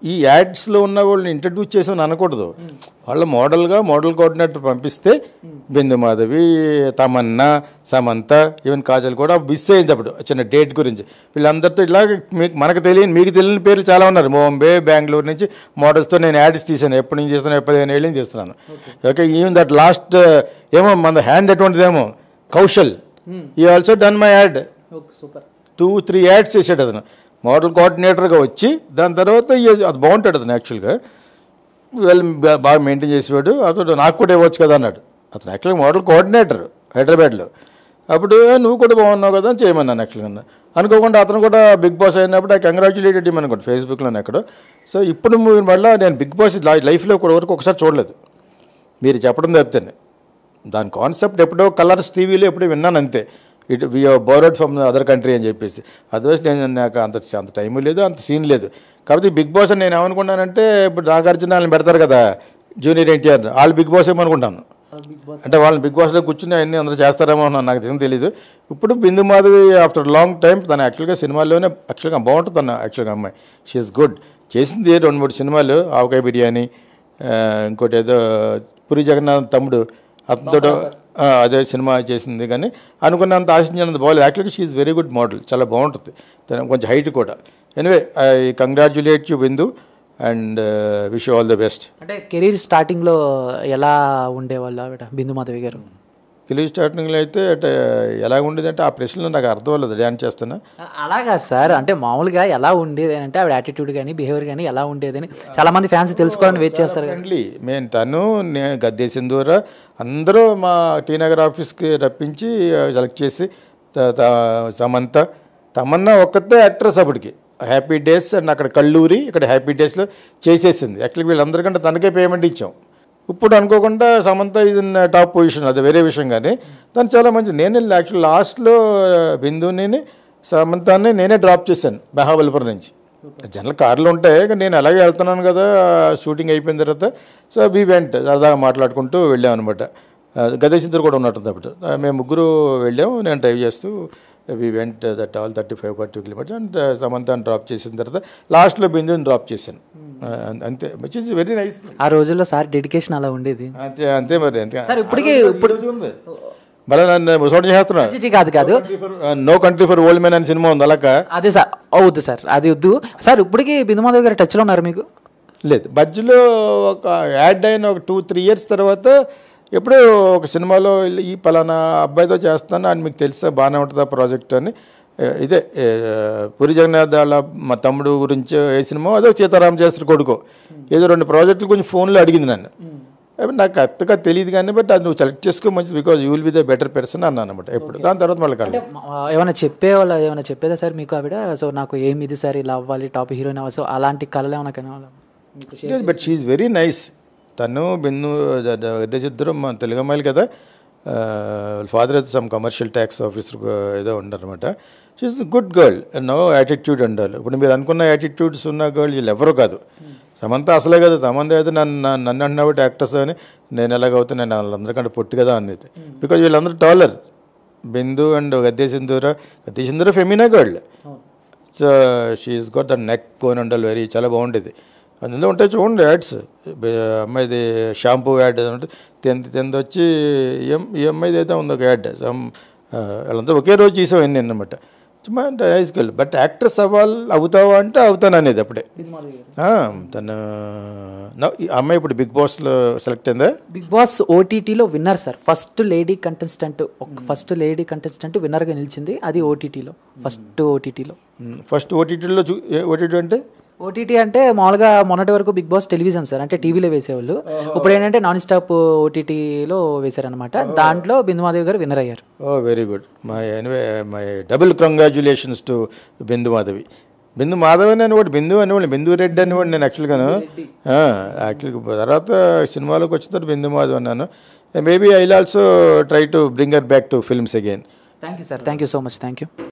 ఈ యాడ్స్లో ఉన్న వాళ్ళని ఇంట్రడ్యూస్ చేసామని అనకూడదు వాళ్ళ మోడల్గా మోడల్ కోఆర్డినేటర్ పంపిస్తే బిందు మాధవి తమన్నా సమంత ఈవెన్ కాజల్ కూడా మిస్ అయింది అప్పుడు చిన్న డేట్ గురించి వీళ్ళందరితో ఇలాగ మీకు మనకు తెలియని మీకు తెలియని పేర్లు చాలా ఉన్నారు బాంబే బెంగళూరు నుంచి మోడల్స్తో నేను యాడ్స్ తీసాను ఎప్పటి నుంచి చేస్తున్నాను పదిహేను ఏళ్ళ నుంచి చేస్తున్నాను ఓకే ఈవెన్ దట్ లాస్ట్ ఏమో మన హ్యాండ్ ఎటువంటిదేమో కౌశల్ ఈ also done my ad okay super two three ads చేసాడు అతను మోడల్ కోఆర్డినేటర్గా వచ్చి దాని తర్వాత ఈ- అది బాగుంటాడు అతను యాక్చువల్గా వెల్ బా- బాగా మెయింటైన్ చేసేవాడు అతడు నాకు కూడా ఇవ్వచ్చు కదా అన్నాడు అతను యాక్చువల్గా మోడల్ కోఆర్డినేటర్ హైదరాబాద్లో అప్పుడు "ఏ, నువ్వు కూడా బాగున్నావు కదా అని చేయమన్నాను యాక్చువల్గా అనుకోకుండా అతను కూడా బిగ్ బాస్ అయినప్పుడు ఆ కంగ్రాచులేటెడ్ ఇమ్ అనుకోండి ఫేస్బుక్లోనే ఎక్కడో సో ఇప్పుడు మీ వల్ల నేను బిగ్ బాస్ లైఫ్లో కూడా వరకు ఒకసారి చూడలేదు మీరు చెప్పడం తప్పితే దాని కాన్సెప్ట్ ఎప్పుడో కలర్స్ టీవీలో ఎప్పుడో విన్నాను అంతే it we borrowed from other country అని చెప్పేసి అదర్వైజ్ నేను నాకు అంత అంత టైం లేదు అంత సీన్ లేదు కాబట్టి బిగ్ బాస్ అని నేను ఏమనుకున్నానంటే ఇప్పుడు నాగార్జున వాళ్ళని పెడతారు కదా జూనియర్ ఎన్టీఆర్ వాళ్ళు బిగ్ బాస్ ఏమనుకుంటాను బిగ్ బాస్ అంటే వాళ్ళని బిగ్ బాస్లో కూర్చుని అన్ని అందరూ చేస్తారేమో అని నాకు తెలియదు తెలియదు ఇప్పుడు Bindu Madhavi after long time తను యాక్చువల్గా సినిమాల్లోనే యాక్చువల్గా బాగుంటుంది తన యాక్చువల్గా అమ్మాయి షీఈస్ గుడ్ చేసింది రెండు మూడు సినిమాలు ఆవకాయ బిర్యానీ ఆ, ఇంకోటి ఏదో పురి జగన్నాథ్ తమ్ముడు అతనితో అదే సినిమా చేసింది కానీ అనుకున్నంత ఆశించినంత బాగాలేదు యాక్చువల్గా షీఈస్ వెరీ గుడ్ మోడల్ చాలా బాగుంటుంది తను కొంచెం హైట్ కూడా anyway I congratulate you Bindu and wish all the best అంటే కెరీర్ స్టార్టింగ్లో ఎలా ఉండేవాళ్ళు ఆవిడ బిందు మాధవి గారు తెలుగు స్టార్టింగ్లో అయితే అంటే ఎలా ఉండేదంటే ఆ ప్రశ్నలో నాకు అర్థం అవ్వలేదు డ్యాన్స్ చేస్తున్నా అలాగా సార్ అంటే మామూలుగా ఎలా ఉండేది అని అంటే ఆవిడ యాటిట్యూడ్ కానీ బిహేవియర్ కానీ ఎలా ఉండేది అని చాలా మంది ఫ్యాన్స్ తెలుసుకోవాలని వెయిట్ చేస్తారు కదా. ఫ్రెండ్లీ మేము తను నేను గద్దే సింధూర అందరూ మా టీ నగర్ ఆఫీస్కి రప్పించి సెలెక్ట్ చేసి త- త- సమంత తమన్నా ఒక్కతే యాక్ట్రెస్ అప్పటికి హ్యాపీ డేస్ అండ్ అక్కడ కల్లూరి ఇక్కడ హ్యాపీ డేస్లో చేసేసింది యాక్చువల్లీ వీళ్ళందరికంటే తనకే పేమెంట్ ఇచ్చాం ఇప్పుడు అనుకోకుండా Samantha is in top position అది వేరే విషయం కానీ తను చాలా మంచి నేను యాక్చువల్ లాస్ట్లో బిందుని సమంతాన్ని నేనే డ్రాప్ చేశాను బెహాబలిపురం నుంచి జనరల్ కార్లు ఉంటాయి కానీ నేను అలాగే వెళ్తున్నాను కదా షూటింగ్ అయిపోయిన తర్వాత సో వీ వెంట్ సరదాగా మాట్లాడుకుంటూ వెళ్ళాం అనమాట గదేసిందరు కూడా ఉన్నట్టుంది అప్పుడు ఆ, మేము ముగ్గురు వెళ్ళాం నేను డ్రైవ్ చేస్తూ we went that all thirty five forty kilometres and సమంతాన్ని డ్రాప్ చేసిన తర్వాత లాస్ట్లో బిందుని డ్రాప్ చేశాను ఆ, అంతే విచ్ ఇస్ వెరీ నైస్ ఆ రోజుల్లో సార్ డెడికేషన్ అలా ఉండేది అంతే అంతే మరి అంతే సార్ ఇప్పటికీ ఇప్పుడు ఉంది మళ్ళీ నన్ను ముసోటి చేస్తున్నా చిచి కాదు కాదు No Country for Old Men అని సినిమా ఉంది అలాగా అదే సార్ వద్దు సార్ అది వద్దు సార్ ఇప్పటికీ బిందు మాధవి గారు టచ్లో ఉన్నారు మీకు లేదు మధ్యలో ఒక యాడ్ అయిన ఒక టూ త్రీ ఇయర్స్ తర్వాత ఎప్పుడో ఒక సినిమాలో ఈ పలానా అబ్బాయితో చేస్తాను అని మీకు తెలుసా బాగానే ఉంటుందా ప్రాజెక్ట్ అని ఏ, ఇదే ఏ, పూరి జగన్నాథ్ వాళ్ళ మా తమ్ముడు గురించి ఏ సినిమా అదో సీతారాం శాస్త్రి కొడుకో ఏదో రెండు ప్రాజెక్టులు కొంచెం ఫోన్లో అడిగింది నన్ను అప్పుడు నాకు అత్తగా తెలియదు కానీ బట్ అది నువ్వు సెలెక్ట్ చేసుకో మంచిది because you will be the better person అన్నాను అనమాట ఎప్పుడు దాని తర్వాత మళ్ళీ కళ్ళు మా- ఏమైనా చెప్పేవాళ్ళ ఏమైనా చెప్పేదా సార్ మీకు ఆవిడ సో నాకు ఏమి ఇది సార్ ఇలా అవ్వాలి టాప్ హీరోయిన్ అవ్వాలి సో అలాంటి కళలు ఏమైనా కనేవాళ్ళ మీకు లేదు బట్ షీఈ్ వెరీ నైస్ తను బిన్ను ఇద్దరు మా తెలుగు అమ్మాయిలు కదా వాళ్ళ ఫాదర్ అయితే సమ్ కమర్షియల్ ట్యాక్స్ ఆఫీసర్ ఏదో ఉండరనమాట she's good girl no attitude ఉండాలి ఇప్పుడు మీరు అనుకున్న యాటిట్యూడ్స్ ఉన్న గర్ల్ వీళ్ళు ఎవరో కాదు సమంత అసలే కదా తమంది అయితే నన్ను నన్ను నన్ను అంటున్నావు యాక్టర్స్ అని నేను ఎలాగవుతా నేను వాళ్ళందరికంటే పొట్టి కదా అనేది బికాజ్ వీళ్ళందరూ taller Bindu and Gadde Sindhura Gadde Sindhura Femina girl so she's got the neck cone ఉండాలి వెరీ చాలా బాగుండేది అందులో ఉంటాయి చూడండి యాడ్స్ అమ్మాయిది షాంపూ యాడ్ అంటే టెన్త్ టెన్త్ వచ్చి ఎం ఈ అమ్మాయిది అయితే ఉంది ఒక యాడ్ సమ్ వాళ్ళంతా ఒకే రోజు చేసాం అనమాట చుమ్మా నైస్ గర్ల్ బట్ యాక్ట్రెస్ అవ్వాలి అవుతావా అంటే అవుతాను అనేది అప్పుడే ఆ, తను నా- ఈ అమ్మాయి ఇప్పుడు బిగ్ బాస్లో సెలెక్ట్ అయిందా బిగ్ బాస్ ఓటీటీలో winner sir first lady contestant first lady contestant విన్నర్గా నిలిచింది అది ఓటీటీలో ఫస్ట్ ఓటీటీలో ఫస్ట్ ఓటీటీలో చూ ఓటీటీ అంటే ఓటీటీ అంటే మామూలుగా మొన్నటి వరకు బిగ్ బాస్ టెలివిజన్ సార్ అంటే టీవీలో వేసేవాళ్ళు ఇప్పుడు ఏంటంటే నాన్ స్టాప్ ఓటీటీలో వేశారనమాట దాంట్లో బిందుమాదేవి గారు విన్నర్ అయ్యారు oh very good my anyway my double congratulations to Bindu Madhavi Bindu Madhavi అని ఒకటి బిందు అనేవాళ్ళు బిందు రెడ్డి అనేవాడు నేను యాక్చువల్గాను యాక్చువల్గా తర్వాత సినిమాలోకి వచ్చిన తర్వాత బిందు మాధవ్ అన్నాను maybe I also try to bring her back to films again thank you sir thank you so much thank you